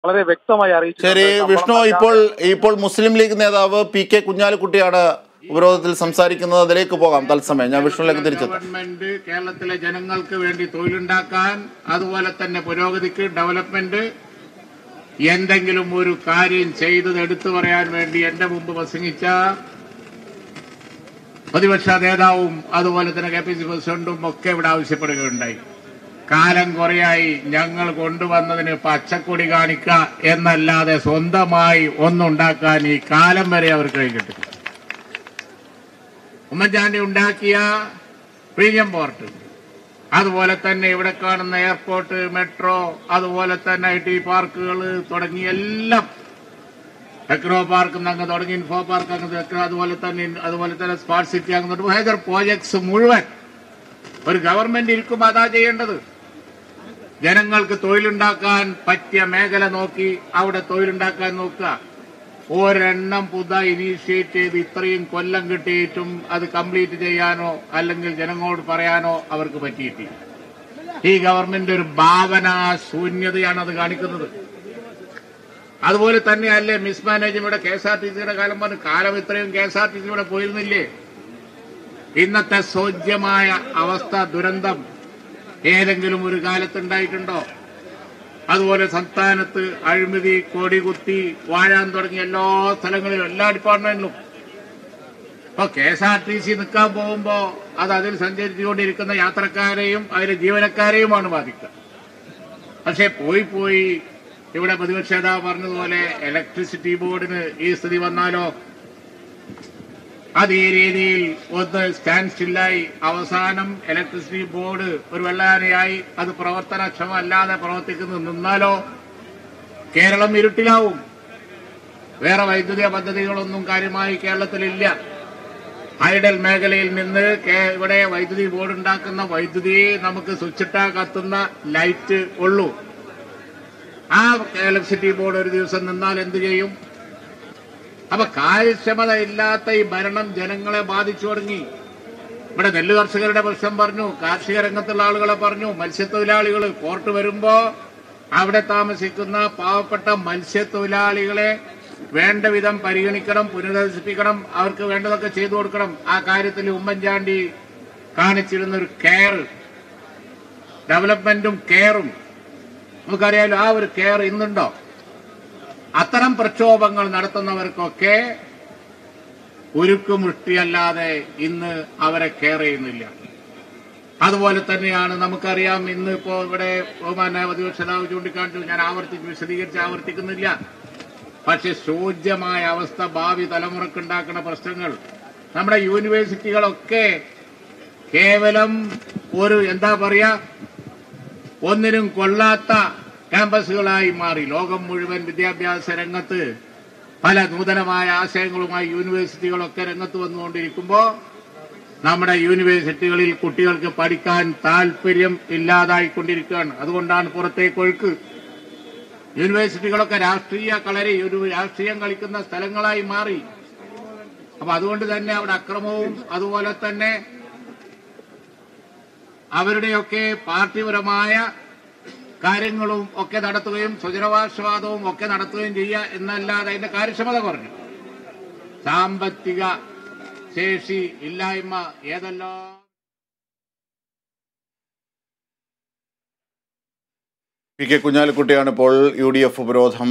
വളരെ വ്യക്തമായി അറിയിച്ചു ശരി വിഷ്ണു ഇപ്പോൾ ഇപ്പോൾ മുസ്ലിം ലീഗ് നേതാവ് പി കെ കുഞ്ഞാലിക്കുട്ടിയാണ് ഉപരോധത്തിൽ സംസാരിക്കുന്നത് അതിലേക്ക് പോകാം തത്സമയം ഞാൻ വിഷ്ണുവിലേക്ക് തിരിച്ചെത്താം ഗവൺമെന്റ് കേരളത്തിലെ ജനങ്ങൾക്ക് വേണ്ടി തൊഴിലുണ്ടാക്കാൻ അതുപോലെ തന്നെ പുരോഗതിക്ക് ഡെവലപ്മെന്റ് എന്തെങ്കിലും ഒരു കാര്യം ചെയ്തത് എടുത്തു പറയാൻ വേണ്ടി എന്റെ മുമ്പ് പ്രസംഗിച്ച പ്രതിപക്ഷ നേതാവും അതുപോലെ തന്നെ കെ പി സി പ്രസിഡന്റും ഒക്കെ ഇവിടെ ആവശ്യപ്പെടുകയുണ്ടായി കാലം കുറയായി ഞങ്ങൾ കൊണ്ടുവന്നതിന് പച്ചക്കൊടി കാണിക്കുക എന്നല്ലാതെ സ്വന്തമായി ഒന്നുണ്ടാക്കാൻ ഈ കാലം വരെ അവർക്ക് കഴിഞ്ഞിട്ടില്ല ഉമ്മൻചാണ്ടി ഉണ്ടാക്കിയ പ്രീമിയം പോർട്ട് അതുപോലെ തന്നെ ഇവിടെ കാണുന്ന എയർപോർട്ട് മെട്രോ അതുപോലെ തന്നെ ഐ ടി പാർക്കുകൾ തുടങ്ങി എല്ലാം ടെക്നോ പാർക്ക് അങ്ങ് തുടങ്ങി ഇൻഫോ പാർക്ക് അങ്ങ് ടെക്നോ അതുപോലെ തന്നെ ഇൻ- അതുപോലെ തന്നെ സ്മാർട്ട് സിറ്റി അങ്ങ് തുടങ്ങി മേജർ പ്രോജക്ട്സ് മുഴുവൻ ഒരു ഗവൺമെന്റ് ഇരിക്കുമ്പോൾ അതാ ചെയ്യേണ്ടത് ജനങ്ങൾക്ക് തൊഴിലുണ്ടാക്കാൻ പറ്റിയ മേഖല നോക്കി അവിടെ തൊഴിലുണ്ടാക്കാൻ നോക്കുക ഒരെണ്ണം പുതുതായി ഇനീഷ്യേറ്റ് ചെയ്ത് ഇത്രയും കൊല്ലം കിട്ടിയിട്ടും അത് കംപ്ലീറ്റ് ചെയ്യാനോ അല്ലെങ്കിൽ ജനങ്ങളോട് പറയാനോ അവർക്ക് പറ്റിയിട്ടില്ല ഈ ഗവൺമെന്റ് ഒരു ഭാവന ശൂന്യതയാണ് അത് കാണിക്കുന്നത് അതുപോലെ തന്നെയല്ലേ മിസ്മാനേജും ഇവിടെ കെ എസ് ആർ ടി സിയുടെ കാലം പറഞ്ഞു കാലം ഇത്രയും K S R T C ഇവിടെ പോയിരുന്നില്ലേ ഇന്നത്തെ സോജ്യമായ അവസ്ഥ ദുരന്തം ഏതെങ്കിലും ഒരു കാലത്തുണ്ടായിട്ടുണ്ടോ അതുപോലെ സംസ്ഥാനത്ത് അഴിമതി കൊടികുത്തി വാഴാൻ തുടങ്ങിയ എല്ലാ സ്ഥലങ്ങളിലും എല്ലാ ഡിപ്പാർട്ട്മെന്റിലും ഇപ്പൊ K S R T C നിൽക്കാൻ പോകുമ്പോ അത് അതിൽ സഞ്ചരിച്ചുകൊണ്ടിരിക്കുന്ന യാത്രക്കാരെയും അതിലെ ജീവനക്കാരെയുമാണ് ബാധിക്കുക പക്ഷെ പോയി പോയി ഇവിടെ പ്രതിപക്ഷ നേതാവ് പറഞ്ഞതുപോലെ ഇലക്ട്രിസിറ്റി ബോർഡിന് ഈ സ്ഥിതി വന്നാലോ അത് ഈ രീതിയിൽ ഒന്ന് സ്റ്റാൻഡ് സ്റ്റില്ലായി അവസാനം ഇലക്ട്രിസിറ്റി ബോർഡ് ഒരു വെള്ളാനയായി അത് പ്രവർത്തനക്ഷമല്ലാതെ പ്രവർത്തിക്കുന്നു നിന്നാലോ കേരളം ഇരുട്ടിലാവും വേറെ വൈദ്യുതി പദ്ധതികളൊന്നും കാര്യമായി കേരളത്തിലില്ല ഐഡൽ മേഖലയിൽ നിന്ന് കേ- ഇവിടെ വൈദ്യുതി ബോർഡ് ഉണ്ടാക്കുന്ന വൈദ്യുതി നമുക്ക് സ്വിച്ചിട്ടാ കത്തുന്ന ലൈറ്റ് ഉള്ളൂ ആ ഇലക്ട്രിസിറ്റി ബോർഡ് ഒരു ദിവസം നിന്നാൽ എന്ത് ചെയ്യും അപ്പൊ കാര്യക്ഷമത ഇല്ലാത്ത ഈ ഭരണം ജനങ്ങളെ ബാധിച്ചു തുടങ്ങി ഇവിടെ നെല്ല് കർഷകരുടെ പ്രശ്നം പറഞ്ഞു കാർഷിക രംഗത്തുള്ള ആളുകളെ പറഞ്ഞു മത്സ്യത്തൊഴിലാളികൾ പോർട്ട് വരുമ്പോ അവിടെ താമസിക്കുന്ന പാവപ്പെട്ട മത്സ്യത്തൊഴിലാളികളെ വേണ്ട വിധം പരിഗണിക്കണം പുനരധിവസിപ്പിക്കണം അവർക്ക് വേണ്ടതൊക്കെ ചെയ്തു കൊടുക്കണം ആ കാര്യത്തിൽ ഉമ്മൻചാണ്ടി കാണിച്ചിരുന്ന ഒരു കെയർ ഡെവലപ്മെന്റും കെയറും നമുക്കറിയാലോ ആ ഒരു കെയർ ഇന്നുണ്ടോ അത്തരം പ്രക്ഷോഭങ്ങൾ നടത്തുന്നവർക്കൊക്കെ ഉരുക്കുമുഷ്ടിയല്ലാതെ ഇന്ന് അവരെ കെയർ ചെയ്യുന്നില്ല അതുപോലെ തന്നെയാണ് നമുക്കറിയാം ഇന്ന് ഇപ്പോ ഇവിടെ ബഹുമാന പ്രതിപക്ഷ നേതാവ് ചൂണ്ടിക്കാണിച്ചു ഞാൻ ആവർത്തിച്ച് വിശദീകരിച്ച് ആവർത്തിക്കുന്നില്ല പക്ഷെ ശോച്യമായ അവസ്ഥ ഭാവി തലമുറക്കുണ്ടാക്കുന്ന പ്രശ്നങ്ങൾ നമ്മുടെ യൂണിവേഴ്സിറ്റികളൊക്കെ കേവലം ഒരു എന്താ പറയാ ഒന്നിനും കൊള്ളാത്ത ക്യാമ്പസുകളായി മാറി ലോകം മുഴുവൻ വിദ്യാഭ്യാസ രംഗത്ത് പല നൂതനമായ ആശയങ്ങളുമായി യൂണിവേഴ്സിറ്റികളൊക്കെ രംഗത്ത് വന്നുകൊണ്ടിരിക്കുമ്പോൾ നമ്മുടെ യൂണിവേഴ്സിറ്റികളിൽ കുട്ടികൾക്ക് പഠിക്കാൻ താല്പര്യം ഇല്ലാതായിക്കൊണ്ടിരിക്കുകയാണ് അതുകൊണ്ടാണ് പുറത്തേക്ക് ഒഴുക്ക് യൂണിവേഴ്സിറ്റികളൊക്കെ രാഷ്ട്രീയ കളരി ഒരു രാഷ്ട്രീയം കളിക്കുന്ന സ്ഥലങ്ങളായി മാറി അപ്പൊ അതുകൊണ്ട് തന്നെ അവിടെ അക്രമവും അതുപോലെ തന്നെ അവരുടെയൊക്കെ പാർട്ടിപരമായ കാര്യങ്ങളും ഒക്കെ നടത്തുകയും സ്വജനവാസവാദവും ഒക്കെ നടത്തുകയും ചെയ്യുക എന്നല്ലാതെ അതിന്റെ കാര്യക്ഷമത കുറഞ്ഞു സാമ്പത്തിക ശേഷി ഇല്ലായ്മ ഏതെല്ലാം പി കെ കുഞ്ഞാലിക്കുട്ടിയാണ് ഇപ്പോൾ യു ഡി എഫ് ഉപരോധം